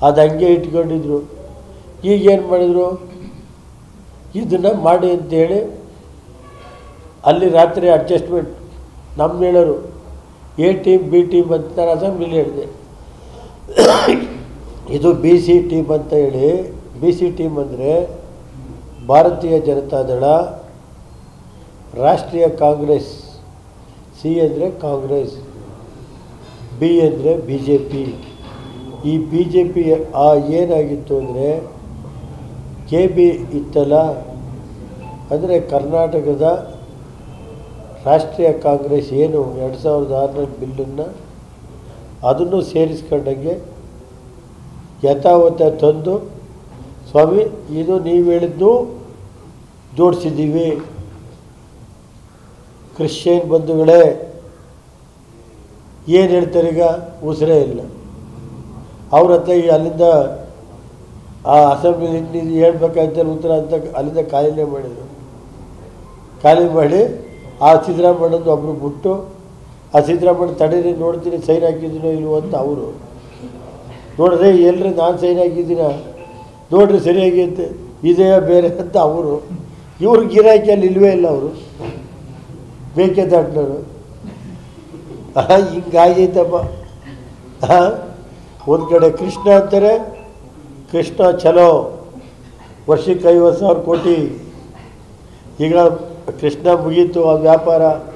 ಅದು ಹಂಗೆ ಇಟ್ಕೊಂಡಿದ್ರು ಈಗೇನು ಮಾಡಿದರು ಇದನ್ನು ಮಾಡಿ ಅಂತೇಳಿ ಅಲ್ಲಿ ರಾತ್ರಿ ಅಡ್ಜಸ್ಟ್ಮೆಂಟ್ ನಮ್ಮ ಹೇಳೋರು ಎ ಟೀಮ್ ಬಿ ಟೀಮ್ ಅಂತ ನಾನು ಅಸೆಂಬ್ಲಿಲಿ ಹೇಳಿದೆ ಇದು ಬಿ ಸಿ ಟೀಮ್ ಅಂತ ಹೇಳಿ ಬಿ ಸಿ ಟೀಮ್ ಅಂದರೆ ಭಾರತೀಯ ಜನತಾದಳ ರಾಷ್ಟ್ರೀಯ ಕಾಂಗ್ರೆಸ್ ಸಿ ಅಂದರೆ ಕಾಂಗ್ರೆಸ್ ಬಿ ಅಂದರೆ ಬಿ ಜೆ ಪಿ ಈ ಬಿ ಜೆ ಪಿ ಆ ಏನಾಗಿತ್ತು ಅಂದರೆ ಕೆ ಬಿ ಇತ್ತಲ್ಲ ಅಂದರೆ ಕರ್ನಾಟಕದ ರಾಷ್ಟ್ರೀಯ ಕಾಂಗ್ರೆಸ್ ಏನು ಎರಡು ಸಾವಿರದ ಆರರಲ್ಲಿ ಬಿಲ್ಲನ್ನು ಅದನ್ನು ಸೇರಿಸ್ಕೊಂಡಂಗೆ ಯಥಾವತ್ತ ತಂದು ಸ್ವಾಮಿ ಇದು ನೀವು ಹೇಳಿದ್ದು ಜೋಡಿಸಿದ್ದೀವಿ ಕ್ರಿಶ್ಚಿಯನ್ ಬಂಧುಗಳೇ ಏನು ಹೇಳ್ತಾರೆ ಈಗ ಉಸಿರೇ ಇಲ್ಲ ಅವ್ರ ಹತ್ರ ಈ ಅಲ್ಲಿಂದ ಆ ಅಸೆಂಬ್ಲಿ ನೀವು ಹೇಳ್ಬೇಕಾಯ್ತು ಉತ್ತರ ಅಂತ ಅಲ್ಲಿಂದ ಖಾಲಿನೇ ಮಾಡಿದರು ಖಾಲಿ ಮಾಡಿ ಆ ಸಿದ್ದರಾಮಣ್ಣನ ಒಬ್ಬರು ಬಿಟ್ಟು ಆ ಸಿದ್ದರಾಮಣ್ಣ ತಡೀರಿ ನೋಡ್ತೀನಿ ಸೈನ್ ಹಾಕಿದ್ದೀನೋ ಇಲ್ವೋ ಅಂತ ಅವರು ನೋಡ್ರಿ ಎಲ್ರಿ ನಾನು ಸೈನ್ ಹಾಕಿದ್ದೀನ ನೋಡ್ರಿ ಸರಿಯಾಗಿ ಅಂತ ಇದೇ ಬೇರೆ ಅಂತ ಅವರು ಇವ್ರ ಗಿರಾಕಿಯಲ್ಲಿ ಇಲ್ವೇ ಇಲ್ಲ ಅವರು ಬೇಕೆ ದಾಟ್ನವರು ಹಿಂಗಾಗೈತಪ್ಪ ಒಂದು ಕಡೆ ಕೃಷ್ಣ ಅಂತಾರೆ ಕೃಷ್ಣ ಚಲೋ ವರ್ಷಕ್ಕೆ ಐವತ್ತು ಸಾವಿರ ಕೋಟಿ ಈಗ ಕೃಷ್ಣ ಮುಗೀತು ಆ ವ್ಯಾಪಾರ